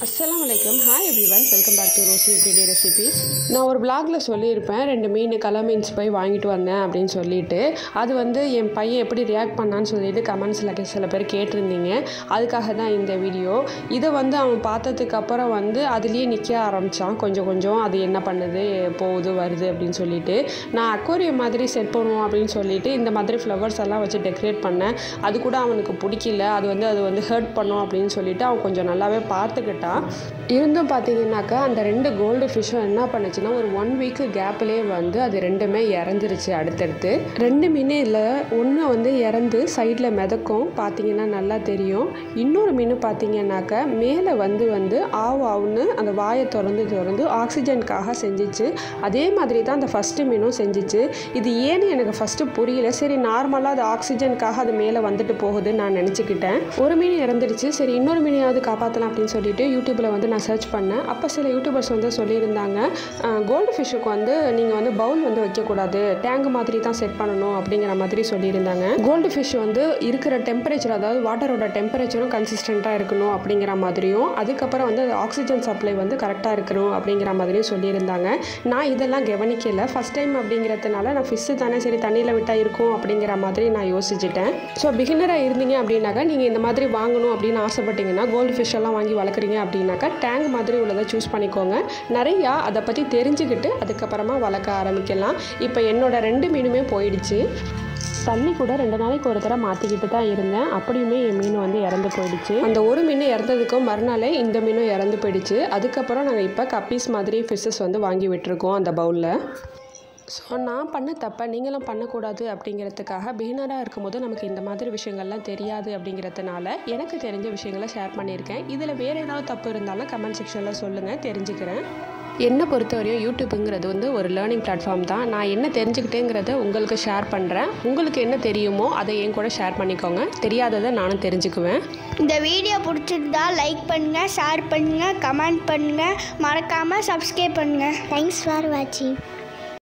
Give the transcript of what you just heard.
அஸ்ஸலாமு அலைக்கும் hi everyone welcome back to Rosy everyday recipes நான் ஒரு பிளாக்ல சொல்லியிருப்பேன் ரெண்டு மீன் கலர் மீன்ஸ் போய் வாங்கிட்டு வந்தேன் அப்படின்னு சொல்லிட்டு அது வந்து என் பையன் எப்படி ரியாக்ட் பண்ணான்னு சொல்லிட்டு கமெண்ட்ஸில் சில பேர் கேட்டிருந்தீங்க அதுக்காக தான் இந்த வீடியோ இதை வந்து அவன் பார்த்ததுக்கு அப்புறம் வந்து அதுலேயே நிற்க ஆரம்பித்தான் கொஞ்சம் கொஞ்சம் அது என்ன பண்ணுது போகுது வருது அப்படின்னு சொல்லிட்டு நான் அக்வாரியம் மாதிரி செட் பண்ணுவோம் அப்படின்னு சொல்லிட்டு இந்த மாதிரி ஃப்ளவர்ஸ் எல்லாம் வச்சு டெக்கரேட் பண்ணேன் அது கூட அவனுக்கு பிடிக்கல அது வந்து அது வந்து ஹர்ட் பண்ணும் அப்படின்னு சொல்லிட்டு அவன் கொஞ்சம் நல்லாவே பார்த்துக்கிட்டான் இருந்தும் பார்த்தீங்கன்னாக்கா அந்த ரெண்டு கோல்டு ஃபிஷ்ஷும் என்ன பண்ணுச்சுன்னா ஒரு ஒன் வீக்கு கேப்லேயே வந்து அது ரெண்டுமே இறந்துருச்சு அடுத்தடுத்து ரெண்டு மீன் இல்லை ஒன்று வந்து இறந்து சைடில் மிதக்கும் பார்த்தீங்கன்னா நல்லா தெரியும் இன்னொரு மீன் பார்த்தீங்கன்னாக்கா மேலே வந்து வந்து ஆவு ஆவுன்னு அந்த வாயை திறந்து திறந்து ஆக்சிஜனுக்காக செஞ்சிச்சு அதே மாதிரி தான் அந்த ஃபஸ்ட்டு மீனும் செஞ்சிச்சு இது ஏன்னு எனக்கு ஃபஸ்ட்டு புரியல சரி நார்மலாக அது ஆக்சிஜனுக்காக அது மேலே வந்துட்டு போகுதுன்னு நான் நினச்சிக்கிட்டேன் ஒரு மீன் இறந்துடுச்சு சரி இன்னொரு மீனையாவது காப்பாற்றலாம் அப்படின்னு சொல்லிட்டு யூடியூப்பில் வந்து நான் சர்ச் பண்ணேன் அப்போ சில யூடியூபர்ஸ் வந்து சொல்லியிருந்தாங்க கோல்டு ஃபிஷ்ஷுக்கு வந்து நீங்கள் வந்து பவுல் வந்து வைக்கக்கூடாது டேங்க் மாதிரி தான் செட் பண்ணணும் அப்படிங்கிற மாதிரி சொல்லியிருந்தாங்க கோல்டு ஃபிஷ் வந்து இருக்கிற டெம்பரேச்சர் அதாவது வாட்டரோட டெம்பரேச்சரும் கன்சிஸ்டண்ட்டாக இருக்கணும் அப்படிங்கிற மாதிரியும் அதுக்கப்புறம் வந்து ஆக்சிஜன் சப்ளை வந்து கரெக்டாக இருக்கணும் அப்படிங்கிற மாதிரியும் சொல்லியிருந்தாங்க நான் இதெல்லாம் கவனிக்கல ஃபஸ்ட் டைம் அப்படிங்கிறதுனால நான் ஃபிஷ்ஷு தானே சரி தண்ணியில் விட்டால் இருக்கும் அப்படிங்கிற மாதிரி நான் யோசிச்சுட்டேன் ஸோ பிகினராக இருந்தீங்க அப்படின்னாக்கா நீங்கள் இந்த மாதிரி வாங்கணும் அப்படின்னு ஆசைப்பட்டீங்கன்னா கோல்டு ஃபிஷ் எல்லாம் வாங்கி வளர்க்குறீங்க அப்படின்னாக்கா டேங்க் மாதிரி உள்ளதை சூஸ் பண்ணிக்கோங்க நிறையா அதை பற்றி தெரிஞ்சுக்கிட்டு அதுக்கப்புறமா வளர்க்க ஆரம்பிக்கலாம் இப்போ என்னோட ரெண்டு மீனுமே போயிடுச்சு தண்ணி கூட ரெண்டு நாளைக்கு ஒரு தடவை மாற்றிக்கிட்டு தான் இருந்தேன் அப்படியுமே என் மீன் வந்து இறந்து போயிடுச்சு அந்த ஒரு மீன் இறந்ததுக்கும் மறுநாளே இந்த மீனும் இறந்து போயிடுச்சு அதுக்கப்புறம் நாங்கள் இப்போ கப்பீஸ் மாதிரி ஃபிஷ்ஷஸ் வந்து வாங்கி விட்டுருக்கோம் அந்த பவுலில் ஸோ நான் பண்ண தப்பை நீங்களும் பண்ணக்கூடாது அப்படிங்கிறதுக்காக பிகினராக இருக்கும்போது நமக்கு இந்த மாதிரி விஷயங்கள்லாம் தெரியாது அப்படிங்கிறதுனால எனக்கு தெரிஞ்ச விஷயங்களை ஷேர் பண்ணியிருக்கேன் இதில் வேறு ஏதாவது தப்பு இருந்தாலும் கமெண்ட் செக்ஷனில் சொல்லுங்கள் தெரிஞ்சுக்கிறேன் என்னை பொறுத்தவரையும் யூடியூப்புங்கிறது வந்து ஒரு லேர்னிங் பிளாட்ஃபார்ம் தான் நான் என்ன தெரிஞ்சுக்கிட்டேங்கிறத உங்களுக்கு ஷேர் பண்ணுறேன் உங்களுக்கு என்ன தெரியுமோ அதை என் கூட ஷேர் பண்ணிக்கோங்க தெரியாததை நானும் தெரிஞ்சுக்குவேன் இந்த வீடியோ பிடிச்சிருந்தா லைக் பண்ணுங்கள் ஷேர் பண்ணுங்கள் கமெண்ட் பண்ணுங்கள் மறக்காமல் சப்ஸ்கிரைப் பண்ணுங்கள் தேங்க்ஸ் ஃபார் வாட்சிங்